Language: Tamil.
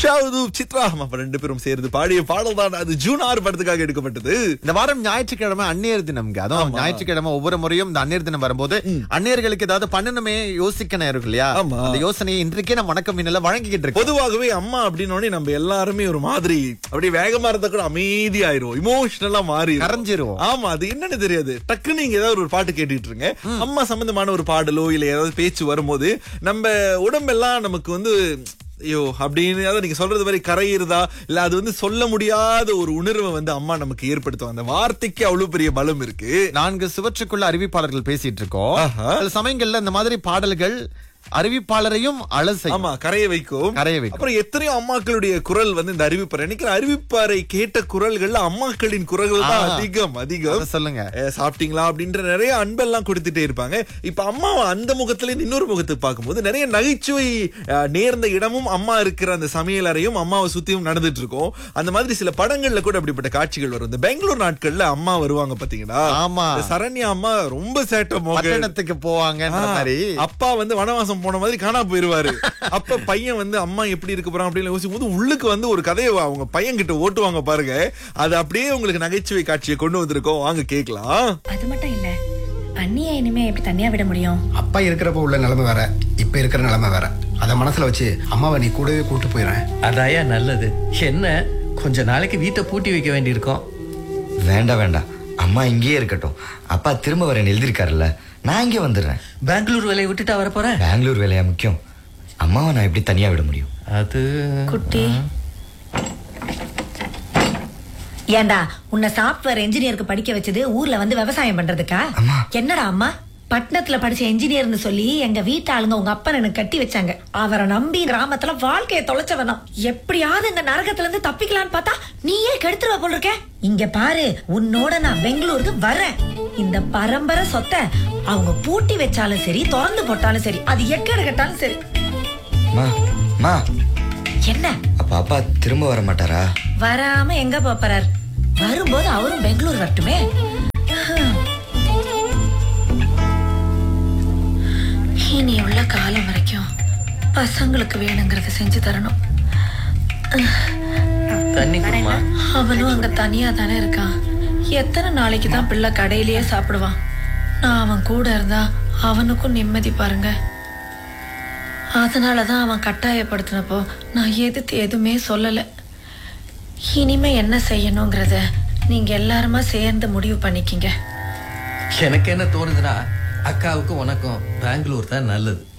உஷாவது சித்ரா அப்ப ரெண்டு பேரும் சேர்ந்து பாடிய பாடல் தான் அது ஜூன் ஆறு படத்துக்காக எடுக்கப்பட்டது இந்த வாரம் ஞாயிற்றுக்கிழமை அந்நியர் தினம்ங்க அதுவும் ஞாயிற்றுக்கிழமை ஒவ்வொரு முறையும் இந்த அந்நியர் தினம் வரும்போது அந்நியர்களுக்கு ஏதாவது பண்ணணுமே யோசிக்கணும் இருக்கு இல்லையா ஆமா. அந்த யோசனையை இன்றைக்கே நம்ம வணக்கம் மின்னல வழங்கிக்கிட்டு இருக்கோம் பொதுவாகவே அம்மா அப்படின்னோடனே நம்ம எல்லாருமே ஒரு மாதிரி அப்படியே வேகமா இருந்தா கூட அமைதியாயிருவோம் இமோஷனலா மாறி கரைஞ்சிருவோம் ஆமா அது என்னன்னு தெரியாது டக்குன்னு நீங்க ஏதாவது ஒரு பாட்டு கேட்டுட்டு இருங்க அம்மா சம்பந்தமான ஒரு பாடலோ இல்ல ஏதாவது பேச்சு வரும்போது நம்ம உடம்பெல்லாம் நமக்கு வந்து ஐயோ அப்படின்னு அதாவது நீங்க சொல்றது மாதிரி கரையிருதா இல்ல அது வந்து சொல்ல முடியாத ஒரு உணர்வை வந்து அம்மா நமக்கு ஏற்படுத்தும் அந்த வார்த்தைக்கு அவ்வளவு பெரிய பலம் இருக்கு நான்கு சுவற்றுக்குள்ள அறிவிப்பாளர்கள் பேசிட்டு இருக்கோம் ஆஹா. சில சமயங்கள்ல இந்த மாதிரி பாடல்கள் அறிவிப்பாளரையும் அலசை ஆமா கரைய வைக்கும் கரைய வைக்கும். அப்புறம் எத்தனையோ அம்மாக்களுடைய குரல் வந்து இந்த அறிவிப்பார் நினைக்கிற அறிவிப்பாரை கேட்ட குரல்கள்ல அம்மாக்களின் குரல் தான் ஆ. அதிகம் அதிகம் அதை சொல்லுங்க ஏ, சாப்பிட்டீங்களா அப்படின்ற நிறைய அன்பெல்லாம் கொடுத்துட்டே இருப்பாங்க இப்ப அம்மாவை அந்த முகத்துல இருந்து இன்னொரு முகத்துக்கு பார்க்கும்போது நிறைய நகைச்சுவை அஹ், நேர்ந்த இடமும் அம்மா இருக்கிற அந்த சமையல் அறையும் அம்மாவை சுத்தியும் நடந்துட்டு இருக்கும் அந்த மாதிரி சில படங்கள்ல கூட அப்படிப்பட்ட காட்சிகள் வரும் இந்த பெங்களூர் நாட்கள்ல அம்மா வருவாங்க பாத்தீங்களா ஆமா. இந்த சரண்யா அம்மா ரொம்ப சேட்டை மோக பட்டணத்துக்கு போவாங்கன்ற மாதிரி அப்பா வந்து வனவாசம் போன மாதிரி காணா போயிருவாரு அப்ப பையன் வந்து அம்மா எப்படி இருக்க போறான் அப்படின்னு யோசிக்கும் போது உள்ளுக்கு வந்து ஒரு கதையை அவங்க பையன் கிட்ட ஓட்டுவாங்க பாருங்க அது அப்படியே உங்களுக்கு நகைச்சுவை காட்சியை கொண்டு வந்திருக்கோம் வாங்க கேக்கலாம் அது மட்டும் இல்ல அண்ணியை இனிமே எப்படி தனியா விட முடியும் அப்பா இருக்கிறப்ப உள்ள நிலைமை வேற இப்ப இருக்கிற நிலைமை வேற அதை மனசுல வச்சு அம்மாவை நீ கூடவே கூட்டு போயிடுறேன் அதாயா நல்லது என்ன கொஞ்ச நாளைக்கு வீட்டை பூட்டி வைக்க வேண்டியிருக்கோம் வேண்டாம் வேண்டாம் அம்மா இங்கேயே இருக்கட்டும் அப்பா திரும்ப வரேன் எழுதியிருக்காருல்ல நான் இங்கே வந்துடுறேன் பெங்களூர் வேலையை விட்டுட்டா வரப்போற பெங்களூர் வேலையா முக்கியம் அம்மாவை நான் எப்படி தனியா விட முடியும் அது குட்டி ஏண்டா உன்னை சாப்ட்வேர் என்ஜினியருக்கு படிக்க வச்சது ஊர்ல வந்து விவசாயம் பண்றதுக்கா அம்மா. என்னடா அம்மா பட்டணத்துல படிச்ச என்ஜினியர்னு சொல்லி எங்க வீட்டு ஆளுங்க உங்க அப்பன் எனக்கு கட்டி வச்சாங்க அவரை நம்பி கிராமத்துல வாழ்க்கையை தொலைச்சவனா எப்படியாவது இந்த நரகத்துல இருந்து தப்பிக்கலாம்னு பார்த்தா நீயே கெடுத்துருவ போல் இருக்க இங்க பாரு உன்னோட நான் பெங்களூருக்கு வரேன் இந்த பரம்பரை சொத்தை அவங்க பூட்டி வச்சாலும் சரி திறந்து போட்டாலும் சரி அது எக்கேடு கட்டாலும் சரி மா மா என்ன அப்ப அப்பா திரும்ப வர மாட்டாரா வராம எங்க போறார் வரும்போது அவரும் பெங்களூர் வரட்டுமே ஹம். இனி உள்ள காலம் வரைக்கும் பசங்களுக்கு வேணுங்கிறத செஞ்சு தரணும் தண்ணி குடுமா அவனும் அங்க தனியா தானே இருக்கான் எத்தனை நாளைக்கு தான் பிள்ளை கடையிலேயே சாப்பிடுவான் நான் அவன் கூட இருந்தா அவனுக்கும் நிம்மதி பாருங்க அதனாலதான் அவன் கட்டாயப்படுத்தினப்போ நான் எதிர்த்து எதுவுமே சொல்லல இனிமே என்ன செய்யணுங்கிறத நீங்க எல்லாருமா சேர்ந்து முடிவு பண்ணிக்கிங்க எனக்கு என்ன தோணுதுன்னா அக்காவுக்கும் உனக்கும் பெங்களூர் தான் நல்லது